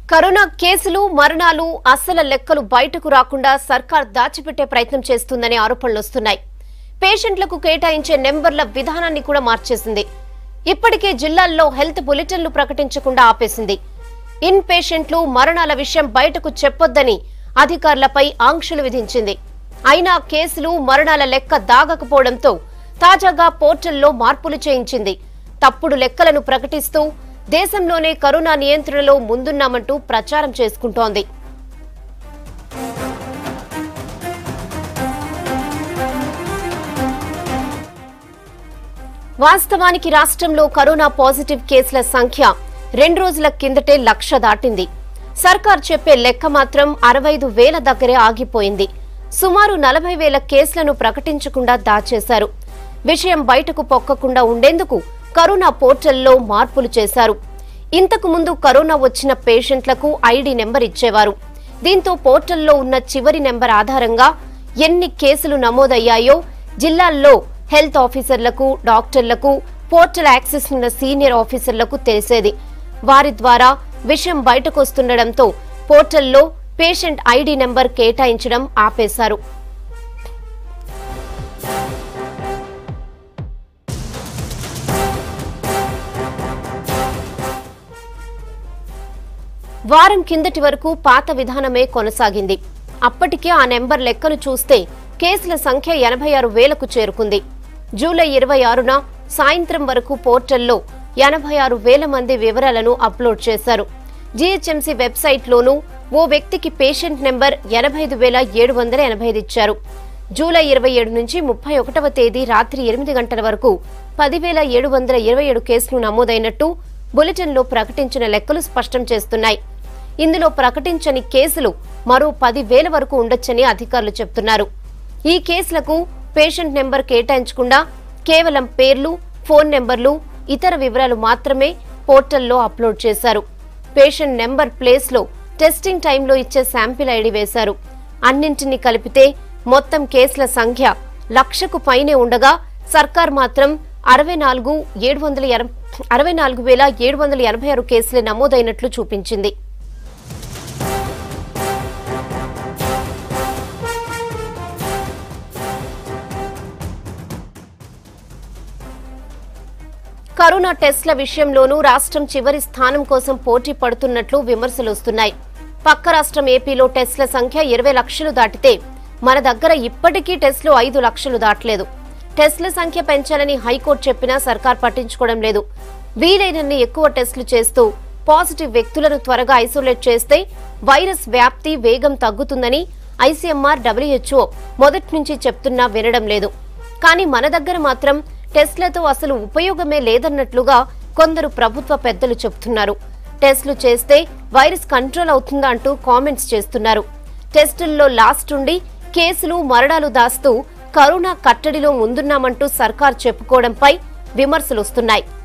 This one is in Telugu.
కరోనా కేసులు మరణాలు అస్సల లెక్కలు బయటకు రాకుండా సర్కార్ దాచిపెట్టే ప్రయత్నం చేస్తుందనే ఆరోపణలు వస్తున్నాయి పేషెంట్లకు కేటాయించే నెంబర్ల విధానాన్ని కూడా మార్చేసింది ఇప్పటికే జిల్లాల్లో హెల్త్ బులెటిన్లు ప్రకటించకుండా ఆపేసింది ఇన్ పేషెంట్లు మరణాల విషయం బయటకు చెప్పొద్దని అధికారులపై ఆంక్షలు విధించింది అయినా కేసులు మరణాల లెక్క దాగకపోవడంతో తాజాగా పోర్టల్లో మార్పులు చేయించింది తప్పుడు లెక్కలను ప్రకటిస్తూ దేశంలోనే కరోనా నియంత్రణలో ముందున్నామంటూ ప్రచారం చేసుకుంటోంది వాస్తవానికి రాష్ట్రంలో కరోనా పాజిటివ్ కేసుల సంఖ్య రెండు రోజుల కిందటే లక్ష దాటింది సర్కార్ చెప్పే లెక్క మాత్రం అరవైదు వేల దగ్గరే ఆగిపోయింది సుమారు నలభై వేల కేసులను ప్రకటించకుండా దాచేశారు విషయం బయటకు పొక్కకుండా ఉండేందుకు కరోనా పోర్టల్లో మార్పులు చేశారు ఇంతకు ముందు కరోనా వచ్చిన పేషెంట్లకు ఐడి నెంబర్ ఇచ్చేవారు దీంతో పోర్టల్లో ఉన్న చివరి నెంబర్ ఆధారంగా ఎన్ని కేసులు నమోదయ్యాయో జిల్లాల్లో హెల్త్ ఆఫీసర్లకు డాక్టర్లకు పోర్టల్ యాక్సెస్ ఉన్న సీనియర్ ఆఫీసర్లకు తెలిసేది వారి ద్వారా విషయం బయటకొస్తుండటంతో పోర్టల్లో పేషెంట్ ఐడి నెంబర్ కేటాయించడం ఆపేశారు వారం కిందటి వరకు పాత విధానమే కొనసాగింది అప్పటికే ఆ నెంబర్ లెక్కను చూస్తే కేసుల సంఖ్య ఎనభై ఆరు వేలకు చేరుకుంది జూలై ఇరవై ఆరున సాయంత్రం వరకు పోర్టల్లో ఎనభై ఆరు వేల మంది వివరాలను అప్లోడ్ చేశారు జీహెచ్ఎంసీ వెబ్సైట్లోనూ ఓ వ్యక్తికి పేషెంట్ నెంబర్ ఎనభై ఐదు వేల ఏడు వందల ఎనభై ఐదు ఇచ్చారు జూలై ఇరవై ఏడు నుంచి ముప్పై ఒకటవ తేదీ రాత్రి ఎనిమిది గంటల వరకు పదివేల ఏడు వందల ఇరవై ఏడు కేసులు నమోదైనట్టు బులెటిన్లో ప్రకటించిన లెక్కలు స్పష్టం చేస్తున్నాయి ఇందులో ప్రకటించని కేసులు మరో పదివేల వరకు ఉండొచ్చని అధికారులు చెబుతున్నారు ఈ కేసులకు పేషెంట్ నెంబర్ కేటాయించకుండా కేవలం పేర్లు ఫోన్ నెంబర్లు ఇతర వివరాలు మాత్రమే పోర్టల్లో అప్లోడ్ చేశారు పేషెంట్ నెంబర్ ప్లేస్లో టెస్టింగ్ టైంలో ఇచ్చే శాంపిల్ ఐడి వేశారు అన్నింటినీ కలిపితే మొత్తం కేసుల సంఖ్య లక్షకు పైనే ఉండగా సర్కార్ మాత్రం అరవై నాలుగు ఏడు వందల ఎన- అరవై నాలుగు వేల ఏడు వందల ఎనభై ఆరు కేసులే నమోదైనట్లు చూపించింది కరోనా టెస్ట్ల విషయంలోనూ రాష్ట్రం చివరి స్థానం కోసం పోటీ పడుతున్నట్లు విమర్శలు వస్తున్నాయి పక్క రాష్ట్రం ఏపీలో టెస్ట్ల సంఖ్య ఇరవై లక్షలు దాటితే మన దగ్గర ఇప్పటికీ టెస్టులు ఐదు లక్షలు దాటలేదు టెస్టుల సంఖ్య పెంచాలని హైకోర్టు చెప్పినా సర్కార్ పట్టించుకోవడం లేదు వీలైనన్ని ఎక్కువ టెస్టులు చేస్తూ పాజిటివ్ వ్యక్తులను త్వరగా ఐసోలేట్ చేస్తే వైరస్ వ్యాప్తి వేగం తగ్గుతుందని ఐసీఎంఆర్ డబ్ల్యూహెచ్ఓ మొదటి నుంచి చెప్తున్నా వినడం లేదు కానీ మన దగ్గర మాత్రం టెస్ట్లతో అసలు ఉపయోగమే లేదన్నట్లుగా కొందరు ప్రభుత్వ పెద్దలు చెబుతున్నారు టెస్టులు చేస్తే వైరస్ కంట్రోల్ అవుతుందా అంటూ కామెంట్స్ చేస్తున్నారు టెస్టుల్లో లాస్ట్ ఉండి కేసులు మరణాలు దాస్తూ కరోనా కట్టడిలో ముందున్నామంటూ సర్కార్ చెప్పుకోవడంపై విమర్శలు వస్తున్నాయి